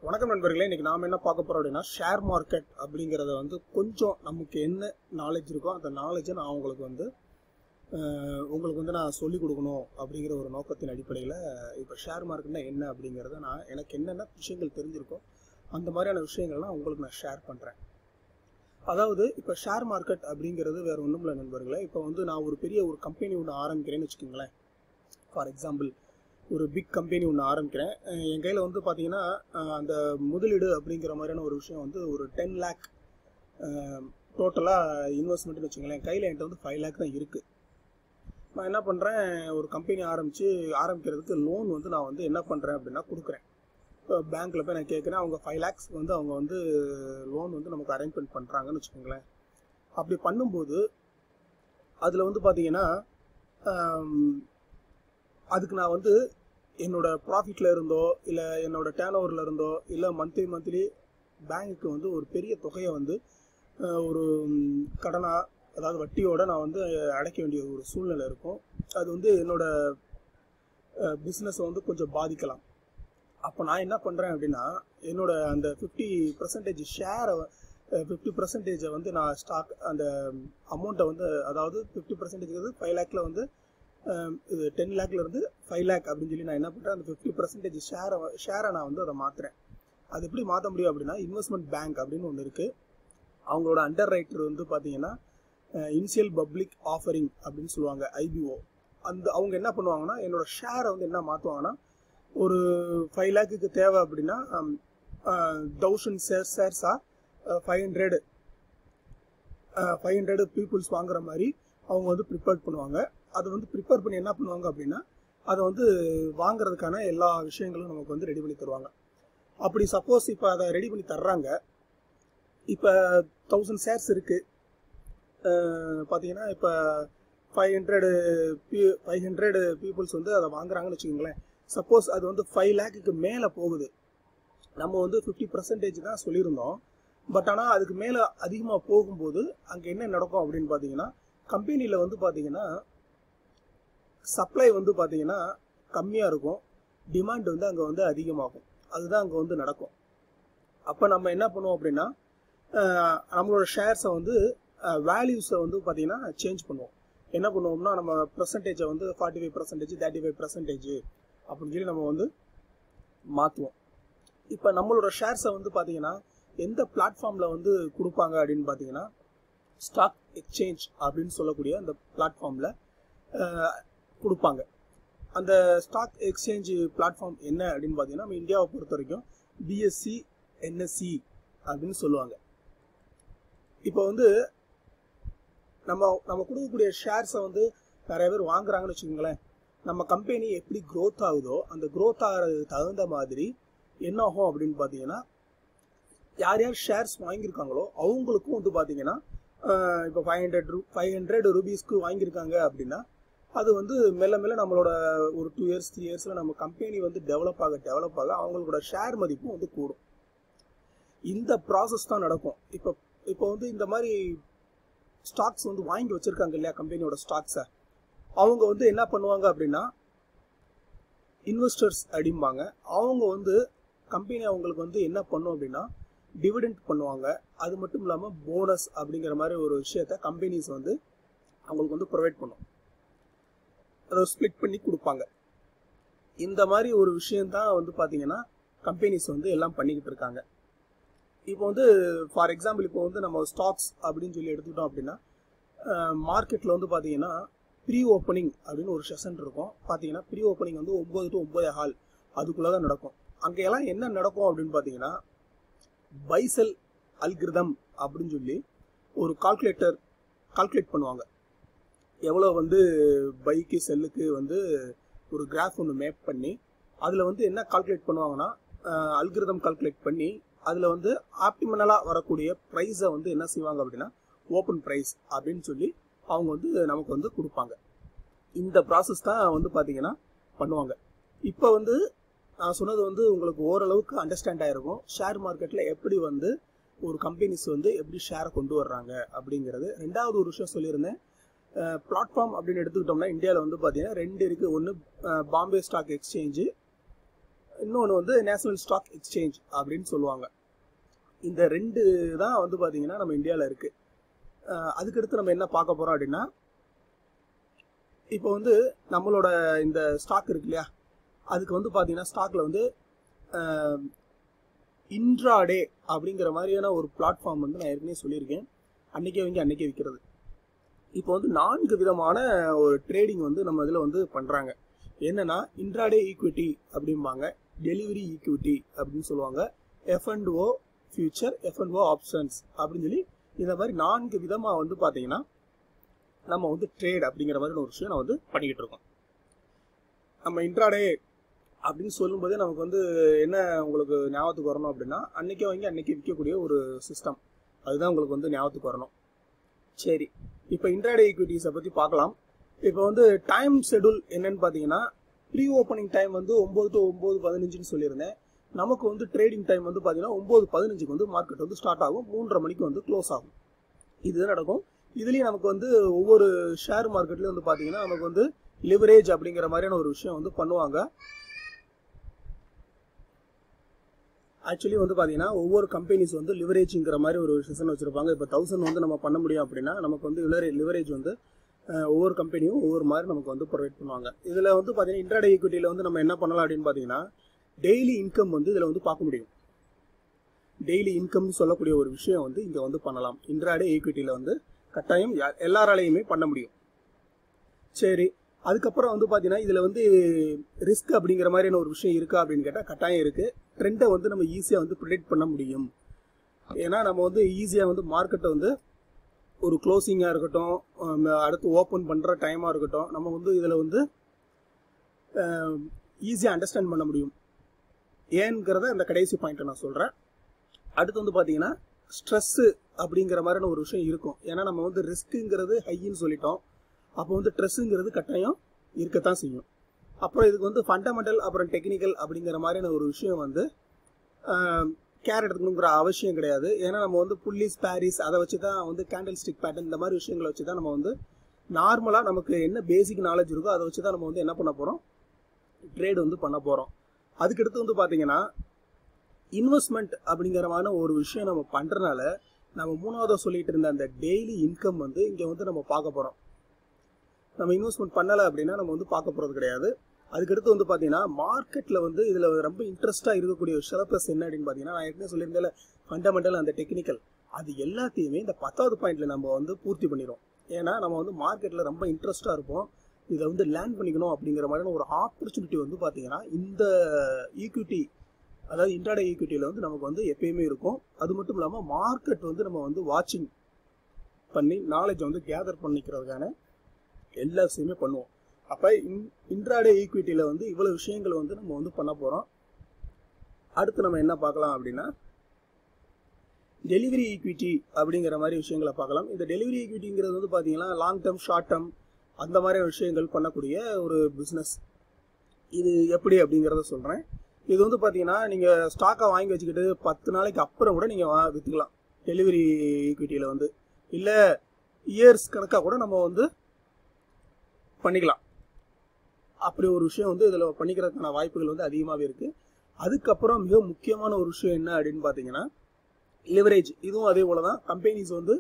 வணக்கம் நண்பர்களே இன்னைக்கு நாம என்ன பார்க்க போறோம் அப்படின்னா ஷேர் மார்க்கெட் அப்படிங்கிறத வந்து கொஞ்சம் நமக்கு என்ன நாலேஜ் இருக்கோ அந்த நாலேஜை நான் உங்களுக்கு வந்து அஹ், உங்களுக்கு வந்து நான் சொல்லிக் கொடுக்கணும் அப்படிங்கிற ஒரு நோக்கத்தின் அடிப்படையில் இப்போ ஷேர் மார்க்கெட்னா என்ன அப்படிங்கிறத நான் எனக்கு என்னென்ன விஷயங்கள் தெரிஞ்சிருக்கோ அந்த மாதிரியான விஷயங்கள்லாம் உங்களுக்கு நான் ஷேர் பண்ணுறேன் அதாவது இப்போ ஷேர் மார்க்கெட் அப்படிங்கிறது வேற ஒன்றும் இல்லை நண்பர்களே இப்போ வந்து நான் ஒரு பெரிய ஒரு கம்பெனி ஒன்று ஆரம்பிக்கிறேன்னு வச்சுக்கோங்களேன் ஃபார் எக்ஸாம்பிள் ஒரு பிக் கம்பெனி ஒன்று ஆரம்பிக்கிறேன் அஹ் என் கையில் வந்து பார்த்தீங்கன்னா அஹ் அந்த முதலீடு அப்படிங்கிற மாதிரியான ஒரு விஷயம் வந்து ஒரு டென் லேக் டோட்டலாக இன்வெஸ்ட்மெண்ட்னு வச்சுங்களேன் என் கையில் என்கிட்ட வந்து ஃபைவ் லேக் தான் இருக்குது நான் என்ன பண்ணுறேன் ஒரு கம்பெனி ஆரம்பித்து ஆரம்பிக்கிறதுக்கு லோன் வந்து நான் வந்து என்ன பண்ணுறேன் அப்படின்னா கொடுக்குறேன் இப்போ பேங்க்கில் போய் நான் கேட்குறேன் அவங்க ஃபைவ் லேக்ஸ் வந்து அவங்க வந்து லோன் வந்து நமக்கு அரேஞ்ச்மெண்ட் பண்ணுறாங்கன்னு வச்சுக்கோங்களேன் அப்படி பண்ணும்போது அதில் வந்து பார்த்தீங்கன்னா ஆம், அதுக்கு நான் வந்து என்னோட ப்ராஃபிட்ல இருந்தோ இல்லை என்னோட டேர்ன் ஓவரில் இருந்தோ இல்லை மந்த்லி மந்த்லி பேங்க்குக்கு வந்து ஒரு பெரிய தொகையை வந்து அஹ், ஒரு ம், கடனா அதாவது வட்டியோட நான் வந்து அடைக்க வேண்டிய ஒரு சூழ்நிலை இருக்கும் அது வந்து என்னோட பிஸ்னஸை வந்து கொஞ்சம் பாதிக்கலாம் அப்போ நான் என்ன பண்ணுறேன் அப்படின்னா என்னோட அந்த ஃபிஃப்டி பர்சன்டேஜ் ஷேரை ஃபிஃப்டி பர்சன்டேஜை வந்து நான் ஸ்டாக் அந்த அமௌண்ட்டை வந்து அதாவது ஃபிஃப்டி பர்சன்டேஜ் வந்து ஃபைவ் லேக்கில் வந்து அஹ், இது டென் லேக்ல இருந்து ஃபைவ் லேக் அப்படின்னு சொல்லி நான் என்ன பண்ணுறேன் அந்த ஃபிஃப்டி பர்சன்டேஜ் ஷேரை ஷேரை நான் வந்து அதை மாற்றுறேன் அது எப்படி மாற்ற முடியும் அப்படின்னா இன்வெஸ்ட்மெண்ட் பேங்க் அப்படின்னு ஒன்று இருக்குது அவங்களோட அண்டர் ரைட்டர் வந்து பார்த்தீங்கன்னா இனிஷியல் பப்ளிக் ஆஃபரிங் அப்படின்னு சொல்லுவாங்க ஐபிஓ அந்த அவங்க என்ன பண்ணுவாங்கன்னா என்னோட ஷேரை வந்து என்ன மாற்றுவாங்கன்னா ஒரு ஃபைவ் லேக்குக்கு தேவை அப்படின்னா தௌசண்ட் ஷேர் ஷேர்ஸாக five hundred five hundred peoples வாங்குற மாதிரி அவங்க வந்து ப்ரிப்பேர் பண்ணுவாங்க அதை வந்து ப்ரிப்பேர் பண்ணி என்ன பண்ணுவாங்க அப்படின்னா அதை வந்து வாங்குறதுக்கான எல்லா விஷயங்களும் நமக்கு வந்து ரெடி பண்ணி தருவாங்க அப்படி சப்போஸ் இப்போ அதை ரெடி பண்ணி தர்றாங்க இப்போ தௌசண்ட் ஷேர்ஸ் இருக்கு அஹ் பார்த்தீங்கன்னா இப்போ five hundred five hundred peoples வந்து அதை வாங்குறாங்கன்னு வச்சுக்கோங்களேன் சப்போஸ் அது வந்து ஃபைவ் லேக்குக்கு மேலே போகுது நம்ம வந்து ஃபிஃப்டி பர்சன்டேஜ் தான் சொல்லியிருந்தோம் பட் ஆனால் அதுக்கு மேலே அதிகமாக போகும்போது அங்கே என்ன நடக்கும் அப்படின்னு பார்த்தீங்கன்னா கம்பெனியில் வந்து பார்த்தீங்கன்னா சப்ளை வந்து பார்த்தீங்கன்னா கம்மியாக இருக்கும் டிமாண்ட் வந்து அங்கே வந்து அதிகமாகும் அதுதான் அங்கே வந்து நடக்கும் அப்போ நம்ம என்ன பண்ணுவோம் அப்படின்னா அஹ், நம்மளோட ஷேர்ஸை வந்து வேல்யூஸை வந்து பார்த்தீங்கன்னா சேஞ்ச் பண்ணுவோம் என்ன பண்ணுவோம்னா நம்ம பர்சன்டேஜை வந்து forty five percentage thirty five percentage அப்படின்னு சொல்லி நம்ம வந்து மாற்றுவோம் இப்போ நம்மளோட ஷேர்ஸை வந்து பார்த்தீங்கன்னா எந்த பிளாட்ஃபார்மில் வந்து கொடுப்பாங்க அப்படின்னு பார்த்தீங்கன்னா ஸ்டாக் எக்ஸ்சேஞ்ச் அப்படின்னு சொல்லக்கூடிய அந்த பிளாட்ஃபார்மில் கொடுப்பாங்க அந்த ஸ்டாக் எக்ஸ்சேஞ்ச் பிளாட்ஃபார்ம் என்ன அப்படின்னு பார்த்தீங்கன்னா நம்ம இந்தியாவை பொறுத்த வரைக்கும் பிஎஸ்சி என்எஸ்சி அப்படின்னு சொல்லுவாங்க இப்போ வந்து நம்ம நம்ம கொடுக்கக்கூடிய ஷேர்ஸை வந்து நிறைய பேர் வாங்குறாங்கன்னு வச்சுக்கோங்களேன் நம்ம கம்பெனி எப்படி growth ஆகுதோ அந்த growth ஆகிறதுக்கு தகுந்த மாதிரி என்ன ஆகும் அப்படின்னு பார்த்தீங்கன்னா யார் யார் ஷேர்ஸ் வாங்கியிருக்காங்களோ அவங்களுக்கும் வந்து பார்த்தீங்கன்னா ஆஹ் இப்போ ஃபைவ் ஹண்ட்ரட் ரூ ஃபைவ் ஹண்ட்ரட் ருபீஸ்க்கு வாங்கியிருக்காங்க அப்படின்னா அது வந்து மெல்ல மெல்ல நம்மளோட ஒரு டூ இயர்ஸ் த்ரீ இயர்ஸில் நம்ம கம்பெனி வந்து டெவலப் ஆக டெவலப் ஆக அவங்களோட ஷேர் மதிப்பும் வந்து கூடும் இந்த ப்ராசஸ் தான் நடக்கும் இப்போ இப்போ வந்து இந்த மாதிரி ஸ்டாக்ஸ் வந்து வாங்கி வச்சிருக்காங்க இல்லையா கம்பெனியோட ஸ்டாக்ஸை அவங்க வந்து என்ன பண்ணுவாங்க அப்படின்னா இன்வெஸ்டர்ஸ் அப்படிம்பாங்க அவங்க வந்து கம்பெனி அவங்களுக்கு வந்து என்ன பண்ணும் அப்படின்னா டிவிடெண்ட் பண்ணுவாங்க அது மட்டும் இல்லாமல் போனஸ் அப்படிங்கிற மாதிரி ஒரு விஷயத்த கம்பெனிஸ் வந்து அவங்களுக்கு வந்து ப்ரொவைட் பண்ணும் அதை ஸ்ப்ளிட் பண்ணி கொடுப்பாங்க இந்த மாதிரி ஒரு விஷயம்தான் வந்து பார்த்தீங்கன்னா கம்பெனிஸ் வந்து எல்லாம் பண்ணிக்கிட்டு இருக்காங்க இப்போ வந்து ஃபார் எக்ஸாம்பிள் இப்போ வந்து நம்ம ஸ்டாக்ஸ் அப்படின்னு சொல்லி எடுத்துக்கிட்டோம் அப்படின்னா மார்க்கெட்டில் வந்து பார்த்தீங்கன்னா ப்ரீ ஓப்பனிங் அப்படின்னு ஒரு செஷன் இருக்கும் பார்த்தீங்கன்னா ப்ரீ ஓப்பனிங் வந்து ஒம்பது டு ஒம்பது ஹால் அதுக்குள்ளே தான் நடக்கும் அங்கே எல்லாம் என்ன நடக்கும் அப்படின்னு பார்த்தீங்கன்னா பைசல் அல்கிருதம் அப்படின்னு சொல்லி ஒரு கால்குலேட்டர் கால்குலேட் பண்ணுவாங்க எவ்வளோ வந்து பைக்கு செல்லுக்கு வந்து ஒரு கிராஃப் ஒன்று மேப் பண்ணி அதில் வந்து என்ன கால்குலேட் பண்ணுவாங்கன்னா அல்கிருதம் கால்குலேட் பண்ணி அதில் வந்து ஆப்டிமனலாக வரக்கூடிய ப்ரைஸை வந்து என்ன செய்வாங்க அப்படின்னா ஓப்பன் ப்ரைஸ் அப்படின்னு சொல்லி அவங்க வந்து நமக்கு வந்து கொடுப்பாங்க இந்த ப்ராசஸ் தான் வந்து பார்த்தீங்கன்னா பண்ணுவாங்க இப்போ வந்து நான் சொன்னது வந்து உங்களுக்கு ஓரளவுக்கு அண்டர்ஸ்டாண்ட் ஆயிருக்கும் ஷேர் மார்க்கெட்டில் எப்படி வந்து ஒரு கம்பெனிஸ் வந்து எப்படி ஷேரை கொண்டு வர்றாங்க அப்படிங்கிறது ரெண்டாவது ஒரு விஷயம் சொல்லியிருந்தேன் பிளாட்ஃபார்ம் அப்படின்னு எடுத்துக்கிட்டோம்னா இந்தியாவில் வந்து பார்த்தீங்கன்னா ரெண்டு இருக்குது ஒன்று பாம்பே ஸ்டாக் எக்ஸ்சேஞ்சு இன்னொன்று வந்து நேஷனல் ஸ்டாக் எக்ஸ்சேஞ்ச் அப்படின்னு சொல்லுவாங்க இந்த ரெண்டு தான் வந்து பார்த்தீங்கன்னா நம்ம இந்தியாவில் இருக்குது அதுக்கடுத்து நம்ம என்ன பார்க்க போகிறோம் அப்படின்னா இப்போ வந்து நம்மளோட இந்த ஸ்டாக் இருக்கு இல்லையா அதுக்கு வந்து பார்த்தீங்கன்னா ஸ்டாக்கில் வந்து இன்ட்ராடே அப்படிங்கிற மாதிரியான ஒரு பிளாட்ஃபார்ம் வந்து நான் ஏற்கனவே சொல்லியிருக்கேன் அன்னைக்கே வாங்கி அன்னைக்கே விற்கிறது இப்போ வந்து நான்கு விதமான ஒரு ட்ரேடிங் வந்து நம்ம இதில் வந்து பண்ணுறாங்க என்னன்னா இன்ட்ராடே ஈக்விட்டி அப்படிம்பாங்க டெலிவரி ஈக்விட்டி அப்படின்னு சொல்லுவாங்க F and O future F and O options அப்படின்னு சொல்லி இந்த மாதிரி நான்கு விதமாக வந்து பார்த்தீங்கன்னா நம்ம வந்து ட்ரேட் அப்படிங்கிற மாதிரி ஒரு விஷயம் நான் வந்து பண்ணிக்கிட்டு இருக்கோம் நம்ம இன்ட்ராடே அப்படின்னு சொல்லும்போதே நமக்கு வந்து என்ன உங்களுக்கு ஞாபகத்துக்கு வரணும் அப்படின்னா அன்னைக்கே வாங்கி அன்னைக்கு விற்கக்கூடிய ஒரு சிஸ்டம் அதுதான் உங்களுக்கு வந்து ஞாபகத்துக்கு வரணும் சரி இப்போ இன்ட்ராடே ஈக்விட்டிஸை பற்றி பார்க்கலாம் இப்போ வந்து டைம் ஷெடியூல் என்னன்னு பார்த்தீங்கன்னா ப்ரீ ஓப்பனிங் டைம் வந்து ஒம்பது டு ஒம்பது பதினஞ்சுன்னு சொல்லியிருந்தேன் நமக்கு வந்து ட்ரேடிங் டைம் வந்து பார்த்தீங்கன்னா ஒம்பது பதினஞ்சுக்கு வந்து மார்க்கெட் வந்து ஸ்டார்ட் ஆகும் மூன்றரை மணிக்கு வந்து க்ளோஸ் ஆகும் இதுதான் நடக்கும் இதுலேயும் நமக்கு வந்து ஒவ்வொரு ஷேர் மார்க்கெட்லேயும் வந்து பார்த்தீங்கன்னா நமக்கு வந்து லிவரேஜ் அப்படிங்கிற மாதிரியான ஒரு விஷயம் வந்து பண்ணுவாங்க ஆக்சுவலி வந்து பார்த்தீங்கன்னா ஒவ்வொரு கம்பெனிஸ் வந்து லிவரேஜ்ங்கிற மாதிரி ஒரு செஷன் வச்சிருப்பாங்க இப்போ தௌசண்ட் வந்து நம்ம பண்ண முடியும் அப்படின்னா நமக்கு வந்து லிவரேஜ் வந்து ஒவ்வொரு கம்பெனியும் ஒவ்வொரு மாதிரி நமக்கு வந்து ப்ரொவைட் பண்ணுவாங்க இதில் வந்து பார்த்தீங்கன்னா இன்ட்ராடே ஈக்விட்டியில் வந்து நம்ம என்ன பண்ணலாம் அப்படின்னு பார்த்தீங்கன்னா டெய்லி இன்கம் வந்து இதில் வந்து பார்க்க முடியும் டெய்லி இன்கம் சொல்லக்கூடிய ஒரு விஷயம் வந்து இங்கே வந்து பண்ணலாம் இன்ட்ராடே ஈக்விட்டியில் வந்து கட்டாயம் எல்லாராலையுமே பண்ண முடியும் சரி அதுக்கப்புறம் வந்து பார்த்தீங்கன்னா இதில் வந்து ரிஸ்க் அப்படிங்கிற மாதிரியான ஒரு விஷயம் இருக்கா அப்படின்னு கேட்டால் கட்டாயம் இருக்குது ட்ரெண்டை வந்து நம்ம ஈஸியாக வந்து ப்ரிடிக்ட் பண்ண முடியும் ஏன்னா நம்ம வந்து ஈஸியாக வந்து மார்க்கெட்டை வந்து ஒரு க்ளோசிங்காக இருக்கட்டும் அடுத்து ஓப்பன் பண்ணுற டைமாக இருக்கட்டும் நம்ம வந்து இதில் வந்து ஈஸியாக அண்டர்ஸ்டாண்ட் பண்ண முடியும் ஏங்கிறத அந்த கடைசி பாயிண்ட்டை நான் சொல்கிறேன் அடுத்து வந்து பார்த்தீங்கன்னா ஸ்ட்ரெஸ்ஸு அப்படிங்கிற மாதிரியான ஒரு விஷயம் இருக்கும் ஏன்னா நம்ம வந்து ரிஸ்க்குங்கிறது ஹைன்னு சொல்லிட்டோம் அப்போ வந்து ட்ரெஸ்ஸுங்கிறது கட்டாயம் இருக்கத்தான் செய்யும் அப்புறம் இதுக்கு வந்து ஃபண்டமெண்டல் அப்புறம் டெக்னிக்கல் அப்படிங்கிற மாதிரியான ஒரு விஷயம் வந்து கேர் எடுத்துக்கணுங்கிற அவசியம் கிடையாது ஏன்னா நம்ம வந்து புல்லிஸ் பாரிஸ் அதை வச்சு தான் வந்து கேண்டில் ஸ்டிக் பேட்டர்ன் இந்த மாதிரி விஷயங்களை வச்சு தான் நம்ம வந்து நார்மலாக நமக்கு என்ன பேசிக் நாலேஜ் இருக்கோ அதை வச்சு தான் நம்ம வந்து என்ன பண்ண போகிறோம் ட்ரேட் வந்து பண்ண போகிறோம் அதுக்கடுத்து வந்து பார்த்தீங்கன்னா இன்வெஸ்ட்மெண்ட் அப்படிங்கிற மாதிரி ஒரு விஷயம் நம்ம பண்ணுறனால நம்ம மூணாவதாக சொல்லிட்டு இருந்த அந்த டெய்லி இன்கம் வந்து இங்கே வந்து நம்ம பார்க்க போகிறோம் நம்ம இன்வெஸ்ட்மெண்ட் பண்ணலை அப்படின்னா நம்ம வந்து பார்க்க போகிறது கிடையாது அதுக்கடுத்து வந்து பார்த்தீங்கன்னா மார்க்கெட்டில் வந்து இதில் ரொம்ப இன்ட்ரெஸ்ட்டாக இருக்கக்கூடிய ஒரு சிறப்பஸ் என்ன அப்படின்னு பார்த்தீங்கன்னா நான் ஏற்கனவே சொல்லியிருந்தேன் ஃபண்டமெண்டல் அந்த டெக்னிக்கல் அது எல்லாத்தையுமே இந்த பத்தாவது பாயிண்ட்ல நம்ம வந்து பூர்த்தி பண்ணிடும் ஏன்னா நம்ம வந்து மார்க்கெட்டில் ரொம்ப இன்ட்ரெஸ்ட்டாக இருப்போம் இதை வந்து லேர்ன் பண்ணிக்கணும் அப்படிங்கிற மாதிரியான ஒரு ஆப்பர்ச்சுனிட்டி வந்து பார்த்தீங்கன்னா இந்த ஈக்விட்டி அதாவது இன்ட்ராடே ஈக்விட்டியில் வந்து நமக்கு வந்து எப்பயுமே இருக்கும் அது மட்டும் இல்லாமல் மார்க்கெட் வந்து நம்ம வந்து வாட்சிங் பண்ணி நாலேஜை வந்து கேதர் பண்ணிக்கிறதுக்கான எல்லா விஷயமே பண்ணுவோம் அப்போ இன் இன்ட்ராடே ஈக்விட்டியில் வந்து இவ்வளோ விஷயங்கள் வந்து நம்ம வந்து பண்ண போகிறோம் அடுத்து நம்ம என்ன பார்க்கலாம் அப்படின்னா டெலிவரி ஈக்விட்டி அப்படிங்கிற மாதிரி விஷயங்களை பார்க்கலாம் இந்த டெலிவரி ஈக்விட்டிங்கிறது வந்து பார்த்தீங்கன்னா லாங் டேர்ம் ஷார்ட் டேர்ம் அந்த மாதிரி விஷயங்கள் பண்ணக்கூடிய ஒரு பிஸ்னஸ் இது எப்படி அப்படிங்கிறத சொல்கிறேன் இது வந்து பார்த்தீங்கன்னா நீங்கள் ஸ்டாக்கை வாங்கி வச்சுக்கிட்டு பத்து நாளைக்கு அப்புறம் கூட நீங்கள் விற்றுக்கலாம் டெலிவரி ஈக்விட்டியில் வந்து இல்லை இயர்ஸ் கணக்காக கூட நம்ம வந்து பண்ணிக்கலாம் அப்படி ஒரு விஷயம் வந்து இதில் பண்ணிக்கிறதுக்கான வாய்ப்புகள் வந்து அதிகமாகவே இருக்குது அதுக்கப்புறம் மிக முக்கியமான ஒரு விஷயம் என்ன அப்படின்னு பார்த்தீங்கன்னா லிவரேஜ் இதுவும் அதே போல தான் கம்பெனிஸ் வந்து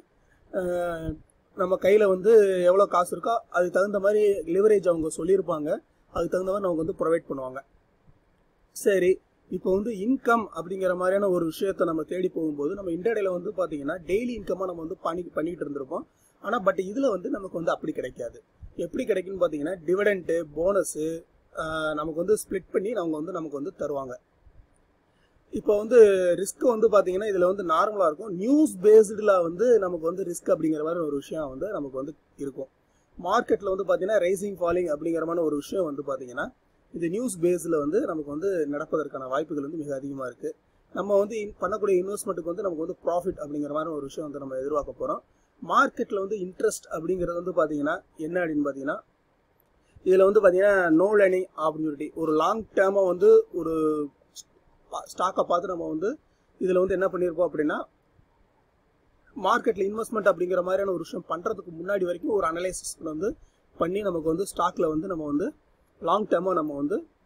நம்ம கையில் வந்து எவ்வளோ காசு இருக்கோ அதுக்கு தகுந்த மாதிரி லிவரேஜ் அவங்க சொல்லியிருப்பாங்க அதுக்கு தகுந்த மாதிரி நமக்கு வந்து ப்ரொவைட் பண்ணுவாங்க சரி இப்போ வந்து இன்கம் அப்படிங்கிற மாதிரியான ஒரு விஷயத்த நம்ம தேடி போகும்போது நம்ம இன்டர்டேல வந்து பார்த்தீங்கன்னா டெய்லி இன்கமாக நம்ம வந்து பண்ணி பண்ணிட்டு இருந்திருப்போம் ஆனால் பட் இதில் வந்து நமக்கு வந்து அப்படி கிடைக்காது எப்படி கிடைக்குன்னு பார்த்தீங்கன்னா டிவிடெண்ட்டு போனஸு நமக்கு வந்து ஸ்ப்ளிட் பண்ணி அவங்க வந்து நமக்கு வந்து தருவாங்க இப்போ வந்து ரிஸ்க் வந்து பார்த்தீங்கன்னா இதில் வந்து நார்மலாக இருக்கும் நியூஸ் பேஸ்டில் வந்து நமக்கு வந்து ரிஸ்க் அப்படிங்கிற மாதிரி ஒரு விஷயம் வந்து நமக்கு வந்து இருக்கும் மார்க்கெட்டில் வந்து பார்த்தீங்கன்னா ரைசிங் ஃபாலிங் அப்படிங்கிற மாதிரி ஒரு விஷயம் வந்து பார்த்தீங்கன்னா இந்த நியூஸ் பேஸில் வந்து நமக்கு வந்து நடப்பதற்கான வாய்ப்புகள் வந்து மிக அதிகமாக இருக்குது நம்ம வந்து பண்ணக்கூடிய இன்வெஸ்ட்மெண்ட்டுக்கு வந்து நமக்கு வந்து ப்ராஃபிட் அப்படிங்கிற மாதிரி ஒரு விஷயம் வந்து நம்ம எதிர்பார்க்க போகிறோம் மார்க்கெட்டில் வந்து இன்ட்ரெஸ்ட் அப்படிங்கிறது வந்து பார்த்தீங்கன்னா என்ன அப்படின்னு பார்த்தீங்கன்னா இதில் வந்து பார்த்தீங்கன்னா நோ லேர்னிங் ஆப்பர்ச்சுனிட்டி ஒரு லாங் டேர்மாக வந்து ஒரு ஸ்டாக்கை பார்த்து நம்ம வந்து இதில் வந்து என்ன பண்ணியிருப்போம் அப்படின்னா மார்க்கெட்டில் இன்வெஸ்ட்மெண்ட் அப்படிங்கிற மாதிரியான ஒரு விஷயம் பண்ணுறதுக்கு முன்னாடி வரைக்கும் ஒரு அனலைசிஸ் வந்து பண்ணி நமக்கு வந்து ஸ்டாக்கில் வந்து நம்ம வந்து லாங் டேர்மாக நம்ம வந்து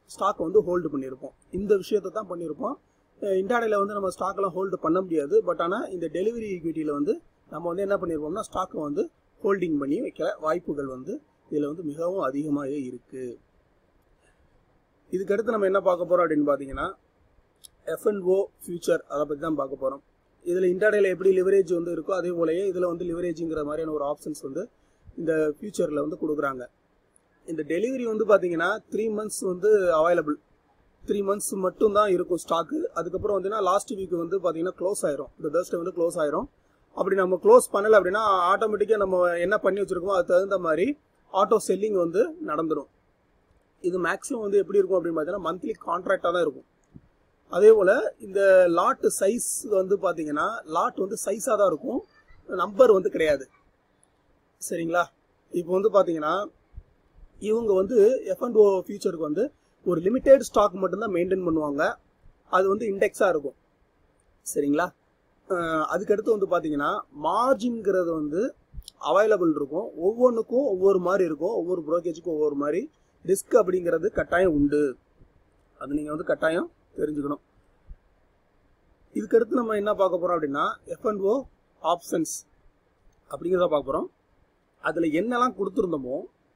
ஸ்டாக் வந்து ஹோல்டு பண்ணியிருப்போம் இந்த விஷயத்தை தான் பண்ணியிருப்போம் இன்டாடேல வந்து நம்ம ஸ்டாக்லாம் ஹோல்டு பண்ண முடியாது பட் ஆனால் இந்த டெலிவரி ஈக்விட்டியில் வந்து நம்ம வந்து என்ன பண்ணியிருப்போம்னா ஸ்டாக்கை வந்து ஹோல்டிங் பண்ணி வைக்கிற வாய்ப்புகள் வந்து இதில் வந்து மிகவும் அதிகமாகவே இருக்குது இதுக்கடுத்து நம்ம என்ன பார்க்க போகிறோம் அப்படின்னு பார்த்தீங்கன்னா எஃப்என்ஓ ஃபியூச்சர் அதை பற்றி தான் பார்க்க போகிறோம் இதில் இன்டர்டேல எப்படி லிவரேஜ் வந்து இருக்கோ அதே போலயே இதில் வந்து லிவரேஜுங்கிற மாதிரியான ஒரு ஆப்ஷன்ஸ் வந்து இந்த ஃபியூச்சரில் வந்து கொடுக்குறாங்க இந்த டெலிவரி வந்து பார்த்தீங்கன்னா த்ரீ மந்த்ஸ் வந்து அவைலபிள் த்ரீ மந்த்ஸ் மட்டும் தான் இருக்கும் ஸ்டாக்கு அதுக்கப்புறம் வந்துன்னா லாஸ்ட் வீக் வந்து பார்த்தீங்கன்னா க்ளோஸ் ஆயிரும் இந்த தேர்ஸ்டே வந்து க்ளோஸ் ஆயிரும் அப்படி நம்ம க்ளோஸ் பண்ணலை அப்படின்னா ஆட்டோமேட்டிக்காக நம்ம என்ன பண்ணி வச்சிருக்கோமோ அதுக்கு தகுந்த மாதிரி ஆட்டோ செல்லிங் வந்து நடந்துடும் இது மேக்ஸிமம் வந்து எப்படி இருக்கும் அப்படின்னு பார்த்தீங்கன்னா மந்த்லி கான்ட்ராக்டாக தான் இருக்கும் அதே போல் இந்த லாட் சைஸ் வந்து பார்த்தீங்கன்னா லாட் வந்து சைஸாக தான் இருக்கும் நம்பர் வந்து கிடையாது சரிங்களா இப்போ வந்து பார்த்தீங்கன்னா இவங்க வந்து எஃப் அண்ட் ஓ ஃபியூச்சருக்கு வந்து ஒரு லிமிடெட் ஸ்டாக் மட்டும்தான் மெயின்டைன் பண்ணுவாங்க அது வந்து இண்டெக்ஸாக இருக்கும் சரிங்களா அஹ் அதுக்கடுத்து வந்து பார்த்தீங்கன்னா மார்ஜின்ங்கிறது வந்து அவைலபிள் இருக்கும் ஒவ்வொன்றுக்கும் ஒவ்வொரு மாதிரி இருக்கும் ஒவ்வொரு ப்ரோக்கேஜுக்கும் ஒவ்வொரு மாதிரி ரிஸ்க் அப்படிங்கிறது கட்டாயம் உண்டு அது நீங்கள் வந்து கட்டாயம் தெரிஞ்சுக்கணும் இதுக்கடுத்து நம்ம என்ன பார்க்க போகிறோம் அப்படின்னா எஃப்என்ஓ ஆப்ஷன்ஸ் அப்படிங்கிறத பார்க்க போகிறோம் அதில் என்னெல்லாம் கொடுத்துருந்தோமோ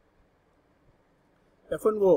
எஃப்என்ஓ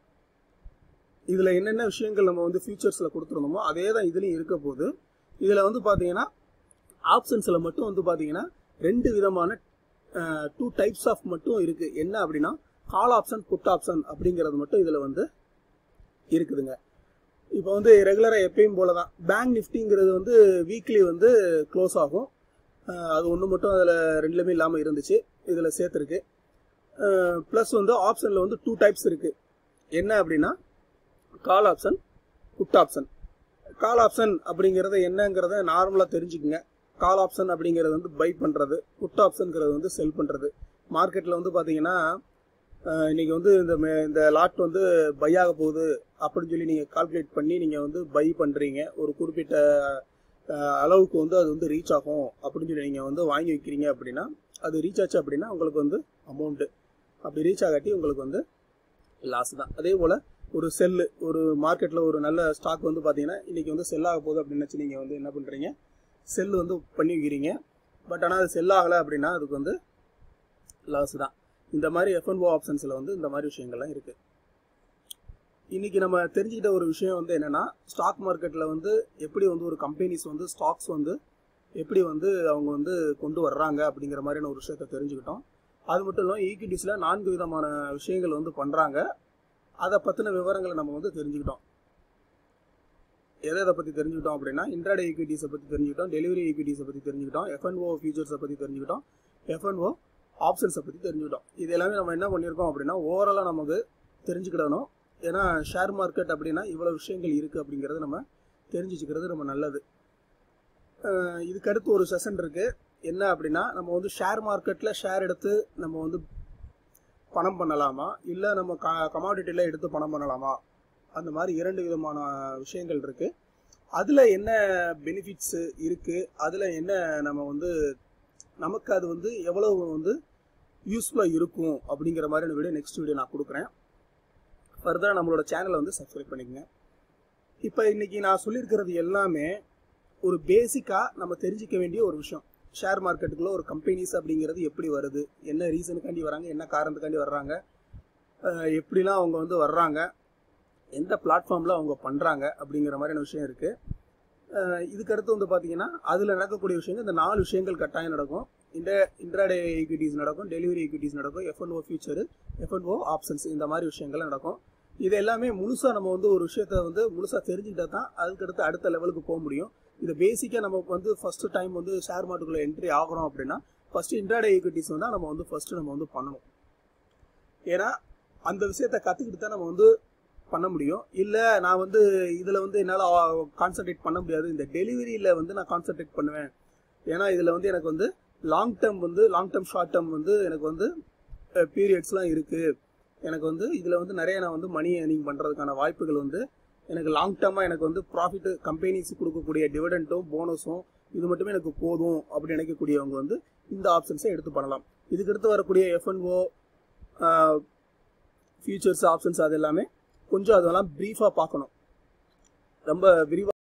இதில் என்னென்ன விஷயங்கள் நம்ம வந்து ஃபியூச்சர்ஸில் கொடுத்துருந்தோமோ அதே தான் இதுலேயும் இருக்க போகுது இதில் வந்து பார்த்தீங்கன்னா ஆப்ஷன்ஸில் மட்டும் வந்து பார்த்தீங்கன்னா ரெண்டு விதமான டூ டைப்ஸ் ஆஃப் மட்டும் இருக்குது என்ன அப்படின்னா கால் ஆப்ஷன் புட் ஆப்ஷன் அப்படிங்கிறது மட்டும் இதில் வந்து இருக்குதுங்க இப்போ வந்து ரெகுலராக எப்பயும் போல தான் பேங்க் நிஃப்டிங்கிறது வந்து வீக்லி வந்து க்ளோஸ் ஆகும் அஹ் அது ஒன்று மட்டும் அதில் ரெண்டுலேயுமே இல்லாமல் இருந்துச்சு இதில் சேர்த்துருக்கு ப்ளஸ் வந்து ஆப்ஷனில் வந்து டூ டைப்ஸ் இருக்குது என்ன அப்படின்னா call option put option call option அப்படிங்கிறத என்னங்கிறத நார்மலாக தெரிஞ்சுக்குங்க கால் ஆப்ஷன் அப்படிங்கிறது வந்து பை பண்ணுறது புட் ஆப்ஷனுங்கிறது வந்து செல் பண்ணுறது மார்க்கெட்டில் வந்து பார்த்தீங்கன்னா அஹ், இன்னைக்கு வந்து இந்த மே- இந்த லாட் வந்து பை ஆக போகுது அப்படின்னு சொல்லி நீங்கள் கால்குலேட் பண்ணி நீங்கள் வந்து பை பண்ணுறீங்க ஒரு குறிப்பிட்ட அஹ், அளவுக்கு வந்து அது வந்து ரீச் ஆகும் அப்படின்னு சொல்லி நீங்கள் வந்து வாங்கி வைக்கிறீங்க அப்படின்னா அது ரீச் ஆச்சு அப்படின்னா உங்களுக்கு வந்து அமௌண்ட்டு அப்படி ரீச் ஆகாட்டி உங்களுக்கு வந்து லாஸ் தான் அதே போல் ஒரு செல்லு ஒரு மார்க்கெட்டில் ஒரு நல்ல ஸ்டாக் வந்து பார்த்தீங்கன்னா இன்றைக்கி வந்து செல் ஆக போகுது அப்படின்னு நினச்சி நீங்கள் வந்து என்ன பண்ணுறீங்க செல் வந்து பண்ணி வைக்கிறீங்க பட் ஆனால் அது செல் ஆகலை அப்படின்னா அதுக்கு வந்து லாஸ் தான் இந்த மாதிரி எஃப்என்ஓ ஆப்ஷன்ஸில் வந்து இந்த மாதிரி விஷயங்கள்லாம் இருக்குது இன்னைக்கு நம்ம தெரிஞ்சுக்கிட்ட ஒரு விஷயம் வந்து என்னன்னா ஸ்டாக் மார்க்கெட்டில் வந்து எப்படி வந்து ஒரு கம்பெனிஸ் வந்து ஸ்டாக்ஸ் வந்து எப்படி வந்து அவங்க வந்து கொண்டு வர்றாங்க அப்படிங்கிற மாதிரியான ஒரு விஷயத்த தெரிஞ்சுக்கிட்டோம் அது மட்டும் இல்லாமல் ஈக்விட்டிஸில் நான்கு விதமான விஷயங்கள் வந்து பண்ணுறாங்க அதை பற்றின விவரங்களை நம்ம வந்து தெரிஞ்சுக்கிட்டோம் எதை எதை பற்றி தெரிஞ்சுக்கிட்டோம் அப்படின்னா இன்ட்ராடே ஈக்விட்டிஸை பற்றி தெரிஞ்சுக்கிட்டோம் டெலிவரி ஈக்விட்டிஸை பற்றி தெரிஞ்சுக்கிட்டோம் எஃப்என்ஓ ஃபியூச்சர்ஸை பற்றி தெரிஞ்சுக்கிட்டோம் எஃப்என்ஓ ஆப்ஷன்ஸை பற்றி தெரிஞ்சுக்கிட்டோம் இது எல்லாமே நம்ம என்ன பண்ணியிருக்கோம் அப்படின்னா ஓவராலாக நமக்கு தெரிஞ்சுக்கிடணும் ஏன்னா ஷேர் மார்க்கெட் அப்படின்னா இவ்வளோ விஷயங்கள் இருக்குது அப்படிங்கிறது நம்ம தெரிஞ்சு வச்சுக்கிறது நம்ம நல்லது அஹ் இதுக்கு அடுத்து ஒரு செஷன் இருக்குது என்ன அப்படின்னா நம்ம வந்து ஷேர் மார்க்கெட்டில் ஷேர் எடுத்து நம்ம வந்து பணம் பண்ணலாமா இல்லை நம்ம க கமாடிட்டியில் எடுத்து பணம் பண்ணலாமா அந்த மாதிரி இரண்டு விதமான விஷயங்கள் இருக்குது அதில் என்ன பெனிஃபிட்ஸு இருக்குது அதில் என்ன நம்ம வந்து நமக்கு அது வந்து எவ்வளவு வந்து யூஸ்ஃபுல்லாக இருக்கும் அப்படிங்கிற மாதிரியான வீடியோ நெக்ஸ்ட் வீடியோ நான் கொடுக்குறேன் ஃபர்தராக நம்மளோட சேனலை வந்து சப்ஸ்கிரைப் பண்ணிக்கங்க இப்போ இன்னைக்கு நான் சொல்லியிருக்கிறது எல்லாமே ஒரு பேசிக்காக நம்ம தெரிஞ்சிக்க வேண்டிய ஒரு விஷயம் ஷேர் மார்க்கெட்டுக்குள்ள ஒரு கம்பெனிஸ் அப்படிங்கிறது எப்படி வருது என்ன ரீசனுக்காண்டி வராங்க என்ன காரணத்துக்காண்டி வர்றாங்க அஹ் எப்படிலாம் அவங்க வந்து வர்றாங்க எந்த பிளாட்ஃபார்மில் அவங்க பண்ணுறாங்க அப்படிங்கிற மாதிரியான விஷயம் இருக்குது இதுக்கு அடுத்து வந்து பார்த்தீங்கன்னா அதில் நடக்கக்கூடிய விஷயங்கள் இந்த நாலு விஷயங்கள் கட்டாயம் நடக்கும் இந்த இன்ட்ராடே ஈக்விட்டிஸ் நடக்கும் டெலிவரி ஈக்விட்டிஸ் நடக்கும் எஃப்என்ஓ ஃபியூச்சரு எஃப்என்ஓ ஆப்ஷன்ஸ் இந்த மாதிரி விஷயங்கள் நடக்கும் இது எல்லாமே முழுசாக நம்ம வந்து ஒரு விஷயத்த வந்து முழுசாக தெரிஞ்சுக்கிட்டா தான் அதுக்கடுத்து அடுத்த லெவலுக்கு போக முடியும் இந்த பேசிக்காக நம்ம வந்து ஃபர்ஸ்ட் டைம் வந்து ஷேர் மார்க்கெட்டுக்குள்ள என்ட்ரி ஆகிறோம் அப்படின்னா ஃபர்ஸ்ட் இன்ட்ராடே ஈக்விட்டிஸ் வந்து நம்ம வந்து ஃபர்ஸ்ட் நம்ம வந்து பண்ணணும் ஏன்னா அந்த விஷயத்த கற்றுக்கிட்டு தான் நம்ம வந்து பண்ண முடியும் இல்லை நான் வந்து இதில் வந்து என்னால் கான்சென்ட்ரேட் பண்ண முடியாது இந்த டெலிவரியில் வந்து நான் கான்சென்ட்ரேட் பண்ணுவேன் ஏன்னா இதில் வந்து எனக்கு வந்து லாங் டேர்ம் வந்து லாங் டேர்ம் ஷார்ட் டேர்ம் வந்து எனக்கு வந்து பீரியட்ஸ்லாம் இருக்குது எனக்கு வந்து இதில் வந்து நிறைய நான் வந்து மணி ஏர்னிங் பண்ணுறதுக்கான வாய்ப்புகள் வந்து எனக்கு லாங் டேர்மாக எனக்கு வந்து ப்ராஃபிட் கம்பெனிஸ் கொடுக்கக்கூடிய டிவிடெண்ட்டும் போனஸும் இது மட்டுமே எனக்கு போதும் அப்படி நினைக்கக்கூடியவங்க வந்து இந்த ஆப்ஷன்ஸை எடுத்து பண்ணலாம் இதுக்கடுத்து வரக்கூடிய எஃப்என்ஓ ஃபியூச்சர்ஸ் ஆப்ஷன்ஸ் அது எல்லாமே கொஞ்சம் அதெல்லாம் ப்ரீஃபாக பார்க்கணும் ரொம்ப விரிவாக